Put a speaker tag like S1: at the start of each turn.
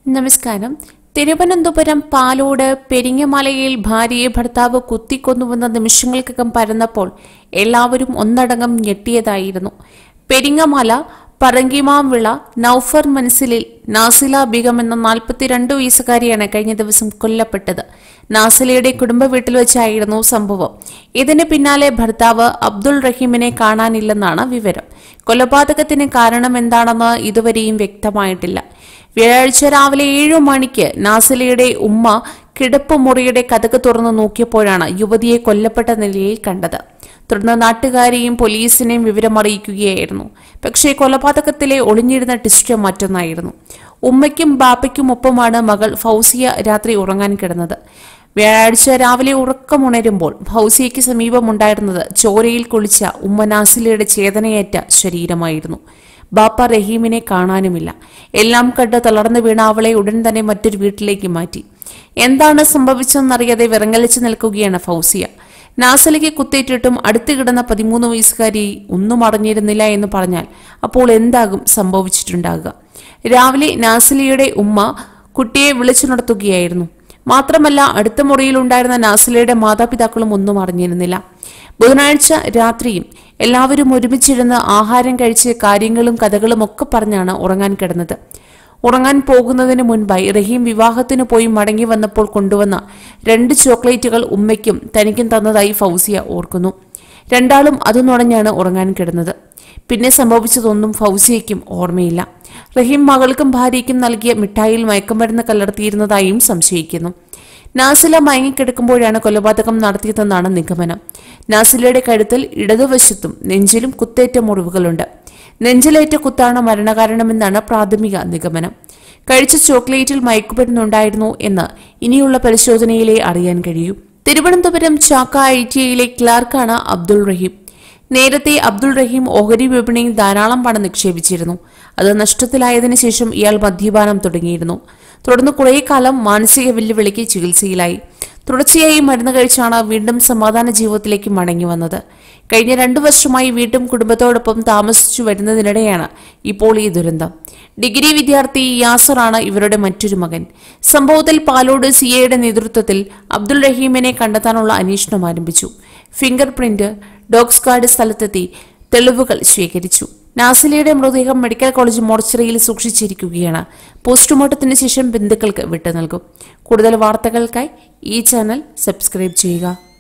S1: നമസ്കാരം തിരുവനന്തപുരം പാലോട് പെരിങ്ങമലയിൽ ഭാര്യയെ ഭർത്താവ് കുത്തിക്കൊന്നുവെന്ന നിമിഷങ്ങൾക്കകം പരന്നപ്പോൾ എല്ലാവരും ഒന്നടങ്കം ഞെട്ടിയതായിരുന്നു പെരിങ്ങമല പറങ്കിമാംവിള നൌഫർ മൻസിലിൽ നാസില ബീഗം എന്ന നാൽപ്പത്തിരണ്ട് വയസ്സുകാരിയാണ് കഴിഞ്ഞ ദിവസം കൊല്ലപ്പെട്ടത് നാസിലയുടെ കുടുംബ വീട്ടിൽ വെച്ചായിരുന്നു സംഭവം ഇതിന് പിന്നാലെ ഭർത്താവ് അബ്ദുൾ റഹീമിനെ കാണാനില്ലെന്നാണ് വിവരം കൊലപാതകത്തിന് കാരണം എന്താണെന്ന് ഇതുവരെയും വ്യക്തമായിട്ടില്ല വ്യാഴാഴ്ച രാവിലെ ഏഴു മണിക്ക് നാസിലയുടെ ഉമ്മ കിടപ്പ് മുറിയുടെ കഥക് തുറന്നു നോക്കിയപ്പോഴാണ് യുവതിയെ കൊല്ലപ്പെട്ട നിലയിൽ കണ്ടത് തുടർന്ന് നാട്ടുകാരെയും പോലീസിനെയും വിവരമറിയിക്കുകയായിരുന്നു പക്ഷേ കൊലപാതകത്തിലെ ഒളിഞ്ഞിരുന്ന ടിസ്റ്റ് മറ്റൊന്നായിരുന്നു ഉമ്മയ്ക്കും ബാപ്പയ്ക്കും ഒപ്പമാണ് മകൾ ഫൗസിയ രാത്രി ഉറങ്ങാൻ കിടന്നത് വ്യാഴാഴ്ച രാവിലെ ഉറക്കമുണരുമ്പോൾ ഫൗസിയയ്ക്ക് സമീപമുണ്ടായിരുന്നത് ചോരയിൽ കുളിച്ച ഉമ്മ നാസിലയുടെ ചേതനയേറ്റ ശരീരമായിരുന്നു ബാപ്പ റഹീമിനെ കാണാനുമില്ല എല്ലാം കണ്ട് തളർന്നു വീണ അവളെ ഉടൻ തന്നെ മറ്റൊരു വീട്ടിലേക്ക് മാറ്റി എന്താണ് സംഭവിച്ചതെന്നറിയാതെ വിറങ്ങലിച്ചു നിൽക്കുകയാണ് ഫൗസിയ നാസലിക്ക് കുത്തേറ്റിട്ടും അടുത്ത് കിടന്ന പതിമൂന്ന് വയസ്സുകാരി ഒന്നും അറിഞ്ഞിരുന്നില്ല എന്ന് പറഞ്ഞാൽ അപ്പോൾ എന്താകും സംഭവിച്ചിട്ടുണ്ടാകുക രാവിലെ നാസിലിയുടെ ഉമ്മ കുട്ടിയെ വിളിച്ചുണർത്തുകയായിരുന്നു മാത്രമല്ല അടുത്ത മുറിയിലുണ്ടായിരുന്ന നാസിലയുടെ മാതാപിതാക്കളും ഒന്നും അറിഞ്ഞിരുന്നില്ല ബുധനാഴ്ച രാത്രിയും എല്ലാവരും ഒരുമിച്ചിരുന്ന് ആഹാരം കഴിച്ച് കാര്യങ്ങളും കഥകളും ഒക്കെ പറഞ്ഞാണ് ഉറങ്ങാൻ കിടന്നത് ഉറങ്ങാൻ പോകുന്നതിന് മുൻപായി റഹീം വിവാഹത്തിന് പോയി മടങ്ങി വന്നപ്പോൾ കൊണ്ടുവന്ന രണ്ട് ചോക്ലേറ്റുകൾ ഉമ്മയ്ക്കും തനിക്കും തന്നതായി ഫൗസിയ ഓർക്കുന്നു രണ്ടാളും അത് നുണഞ്ഞാണ് ഉറങ്ങാൻ കിടന്നത് പിന്നെ സംഭവിച്ചതൊന്നും ഫൗസിയയ്ക്കും ഓർമ്മയില്ല റഹീം മകൾക്കും ഭാര്യയ്ക്കും നൽകിയ മിഠായിൽ മയക്കുമരുന്ന് കലർത്തിയിരുന്നതായും സംശയിക്കുന്നു നാസില മയങ്ങിക്കിടക്കുമ്പോഴാണ് കൊലപാതകം നടത്തിയതെന്നാണ് നിഗമനം നാസിലയുടെ കഴുത്തിൽ ഇടതുവശത്തും നെഞ്ചിലും കുത്തേറ്റ മുറിവുകളുണ്ട് നെഞ്ചിലേറ്റ കുത്താണ് മരണകാരണമെന്നാണ് പ്രാഥമിക നിഗമനം കഴിച്ച ചോക്ലേറ്റിൽ മയക്കുമരുന്നുണ്ടായിരുന്നു എന്ന് ഇനിയുള്ള പരിശോധനയിലെ അറിയാൻ കഴിയൂ തിരുവനന്തപുരം ചാക്ക ഐ ടി ഐയിലെ ക്ലാർക്കാണ് അബ്ദുൾ റഹീം നേരത്തെ അബ്ദുൾ റഹീം ഓഹരി വിപണിയിൽ ധാരാളം പണം നിക്ഷേപിച്ചിരുന്നു അത് നഷ്ടത്തിലായതിനു ശേഷം ഇയാൾ മദ്യപാനം തുടങ്ങിയിരുന്നു തുടർന്ന് കുറേ കാലം മാനസിക വെല്ലുവിളിക്ക് ചികിത്സയിലായി തുടർച്ചയായി മരുന്ന് കഴിച്ചാണ് വീണ്ടും സമാധാന ജീവിതത്തിലേക്ക് മടങ്ങി വന്നത് കഴിഞ്ഞ രണ്ടു വർഷമായി വീട്ടും കുടുംബത്തോടൊപ്പം താമസിച്ചു വരുന്നതിനിടെയാണ് ഇപ്പോൾ ഈ ദുരന്തം ഡിഗ്രി വിദ്യാർത്ഥി യാസറാണ് ഇവരുടെ മറ്റൊരു മകൻ സംഭവത്തിൽ പാലോട് സി എയുടെ നേതൃത്വത്തിൽ അബ്ദുൾ റഹീമിനെ കണ്ടെത്താനുള്ള അന്വേഷണം ആരംഭിച്ചു ഫിംഗർ പ്രിന്റ് ഡോഗ് സ്ക്വാഡ് സ്ഥലത്തെത്തി തെളിവുകൾ ശേഖരിച്ചു നാസിലയുടെ മൃതദേഹം മെഡിക്കൽ കോളേജ് മോർച്ചറിയിൽ സൂക്ഷിച്ചിരിക്കുകയാണ് പോസ്റ്റ്മോർട്ടത്തിന് ശേഷം ബന്ധുക്കൾക്ക് വിട്ടു നൽകും കൂടുതൽ വാർത്തകൾക്കായി ഈ ചാനൽ സബ്സ്ക്രൈബ് ചെയ്യുക